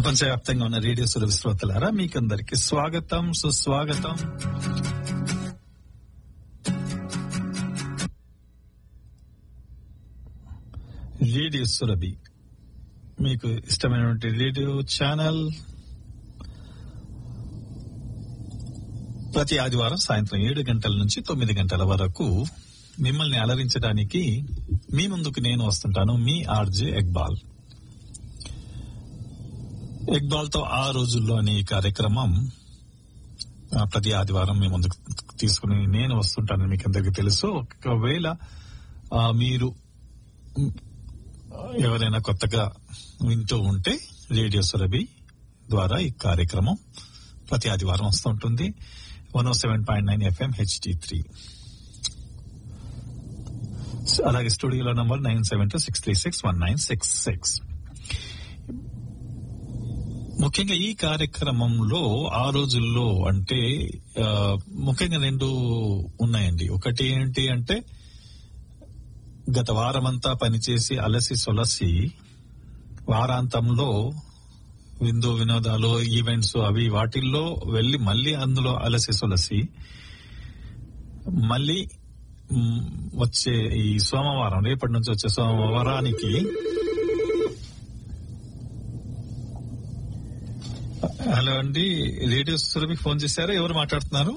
ప్రపంచవ్యాప్తంగా ఉన్న రేడియో సుర శ్రోతలారా మీకందరికి స్వాగతం సుస్వాగతం రేడియో సురభి మీకు ఇష్టమైనటువంటి రేడియో ఛానల్ ప్రతి ఆదివారం సాయంత్రం ఏడు గంటల నుంచి తొమ్మిది గంటల వరకు మిమ్మల్ని అలరించడానికి మీ ముందుకు నేను వస్తుంటాను మీ ఆర్జే ఎక్బాల్ ఎక్బాల్ తో ఆ రోజుల్లో అనే ఈ కార్యక్రమం ఆ, ప్రతి ఆదివారం మీ ముందుకు తీసుకుని నేను వస్తుంటానని మీకు అందరికీ తెలుసు ఒకవేళ ఆ, మీరు మ్, ఎవరైనా కొత్తగా వింటూ ఉంటే రేడియో సురభి ద్వారా ఈ కార్యక్రమం ప్రతి ఆదివారం వస్తూ ఉంటుంది one O seven point nine FM HD three అలాగే స్టూడియోలో number nine seven two six three six one nine six six ముఖ్యంగా ఈ కార్యక్రమంలో ఆ రోజుల్లో అంటే ఆ, ముఖ్యంగా రెండు ఉన్నాయండి ఒకటి ఏంటి అంటే గత వారమంతా పనిచేసి అలసి సొలసి వారాంతంలో విందు వినోదాలు ఈవెంట్స్ అవి వాటిల్లో వెళ్లి మళ్ళీ అందులో అలసి సొలసి మళ్ళీ మ్, వచ్చే ఈ సోమవారం రేపటి నుంచి వచ్చే సోమవారానికి హలో అండి రేడియో సురభి ఫోన్ చేశారు ఎవరు మాట్లాడుతున్నారు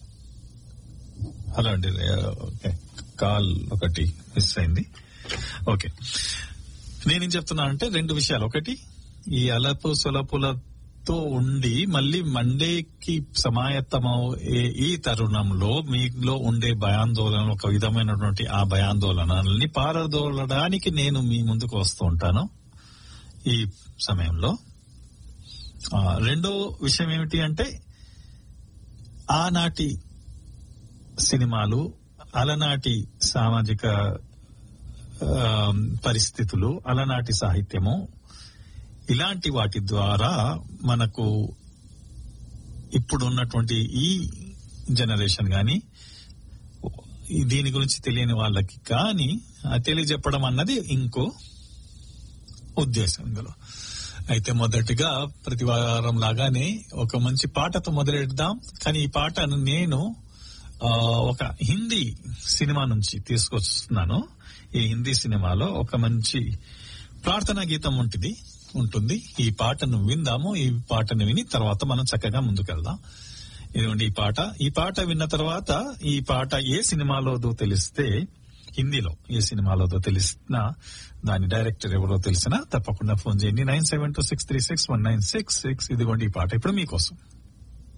హలో అండి ఓకే కాల్ ఒకటి మిస్ అయింది ఓకే నేనేం చెప్తున్నా అంటే రెండు విషయాలు ఒకటి ఈ అలపు సులపులతో ఉండి మళ్ళీ మండేకి సమాయత్తమవు ఈ తరుణంలో మీలో ఉండే భయాందోళన ఒక విధమైనటువంటి ఆ భయాందోళనల్ని పారదోలడానికి నేను మీ ముందుకు వస్తూ ఉంటాను ఈ సమయంలో ఆ, రెండో విషయం ఏమిటి అంటే ఆనాటి సినిమాలు అలనాటి సామాజిక ఆ, పరిస్థితులు అలనాటి సాహిత్యము ఇలాంటి వాటి ద్వారా మనకు ఇప్పుడు ఉన్నటువంటి ఈ జనరేషన్ గాని ఈ దీని గురించి తెలియని వాళ్ళకి కానీ ఆ తెలియజెప్పడం అన్నది ఇంకో ఉద్దేశం ఇందులో అయితే మొదటిగా ప్రతి వారం లాగానే ఒక మంచి పాటతో మొదలెడదాం కానీ ఈ పాటను నేను ఆ, ఒక హిందీ సినిమా నుంచి తీసుకొస్తున్నాను ఈ హిందీ సినిమాలో ఒక మంచి ప్రార్థనా గీతం ఉంటుంది ఉంటుంది ఈ పాటను విందాము ఈ పాటను విని తర్వాత మనం చక్కగా ముందుకెళ్దాం ఇదిగోండి ఈ పాట ఈ పాట విన్న తర్వాత ఈ పాట ఏ సినిమాలోదో తెలిస్తే హిందీలో ఏ సినిమాలోదో తెలిసినా దాని డైరెక్టర్ ఎవరో తెలిసినా తప్పకుండా ఫోన్ చేయండి nine seven two six three six one nine six six ఇదిగోండి ఈ పాట ఇప్పుడు మీకోసం